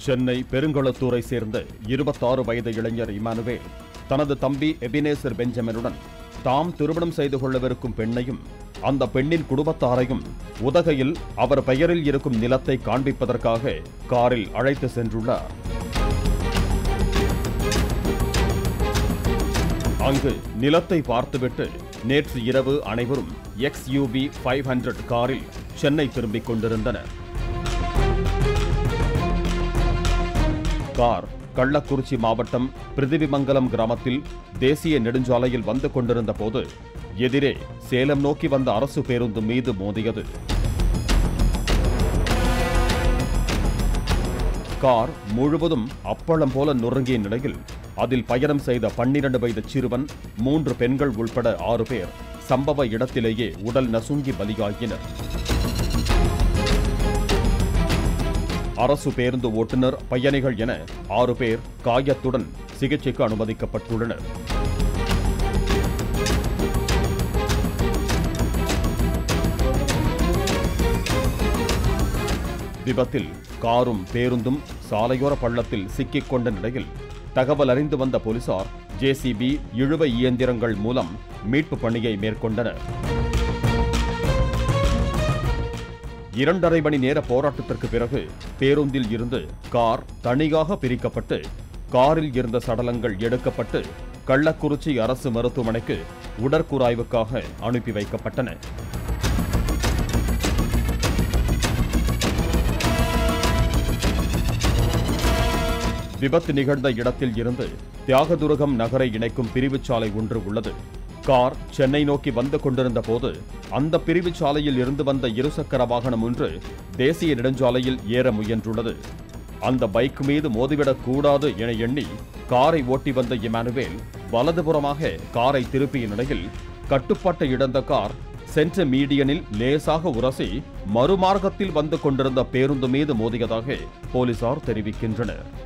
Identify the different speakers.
Speaker 1: சென்னை பெருங்குளத்தூரை சேர்ந்த இருபத்தாறு வயது இளைஞர் இமானுவேல் தனது தம்பி எபினேசர் பெஞ்சமினுடன் தாம் திருமணம் செய்து கொள்ளவிருக்கும் பெண்ணையும் அந்த பெண்ணின் குடும்பத்தாரையும் உதகையில் அவர் பெயரில் இருக்கும் நிலத்தை காண்பிப்பதற்காக காரில் அழைத்து சென்றுள்ளார் அங்கு நிலத்தை பார்த்துவிட்டு நேற்று இரவு அனைவரும் எக்ஸ்யூவி ஃபைவ் ஹண்ட்ரட் காரில் சென்னை திரும்பிக் கொண்டிருந்தனர் கார் கள்ளக்குறிச்சி மாவட்டம் பிரிதிவிமங்கலம் கிராமத்தில் தேசிய நெடுஞ்சாலையில் வந்து கொண்டிருந்த போது எதிரே சேலம் நோக்கி வந்த அரசு பேருந்து மீது மோதியது கார் முழுவதும் அப்பளம் போல நொறுங்கிய நிலையில் அதில் பயணம் செய்த பன்னிரண்டு வயது சிறுவன் மூன்று பெண்கள் உள்பட ஆறு பேர் சம்பவ இடத்திலேயே உடல் நசுங்கி பலியாகினர் அரசு பேருந்து ஓட்டுநர் பயணிகள் என ஆறு பேர் காயத்துடன் சிகிச்சைக்கு அனுமதிக்கப்பட்டுள்ளனர் விபத்தில் காரும் பேருந்தும் சாலையோர பள்ளத்தில் சிக்கிக் கொண்ட நிலையில் தகவல் அறிந்து வந்த போலீசார் ஜேசிபி இழுவை இயந்திரங்கள் மூலம் மீட்பு பணியை மேற்கொண்டனர் இரண்டரை மணி நேர போராட்டத்திற்கு பிறகு பேருந்தில் இருந்து கார் தனியாக பிரிக்கப்பட்டு காரில் இருந்த சடலங்கள் எடுக்கப்பட்டு கள்ளக்குறிச்சி அரசு மருத்துவமனைக்கு உடற்கூராய்வுக்காக அனுப்பி வைக்கப்பட்டன விபத்து நிகழ்ந்த இடத்தில் இருந்து தியாகதுருகம் நகரை இணைக்கும் பிரிவுச் சாலை ஒன்று உள்ளது கார் சென்னை நோக்கி வந்து கொண்டிருந்த போது அந்த பிரிவுச் சாலையில் இருந்து வந்த இருசக்கர வாகனம் ஒன்று தேசிய நெடுஞ்சாலையில் ஏற முயன்றுள்ளது அந்த பைக் மீது மோதிவிடக் கூடாது என எண்ணி காரை ஓட்டி வந்த இமானுவேல் வலதுபுறமாக காரை திருப்பிய நிலையில் கட்டுப்பாட்டை இழந்த கார் சென்ற மீடியனில் லேசாக உரசி மறுமார்க்கத்தில் வந்து கொண்டிருந்த பேருந்து மீது மோதியதாக போலீசார் தெரிவிக்கின்றனர்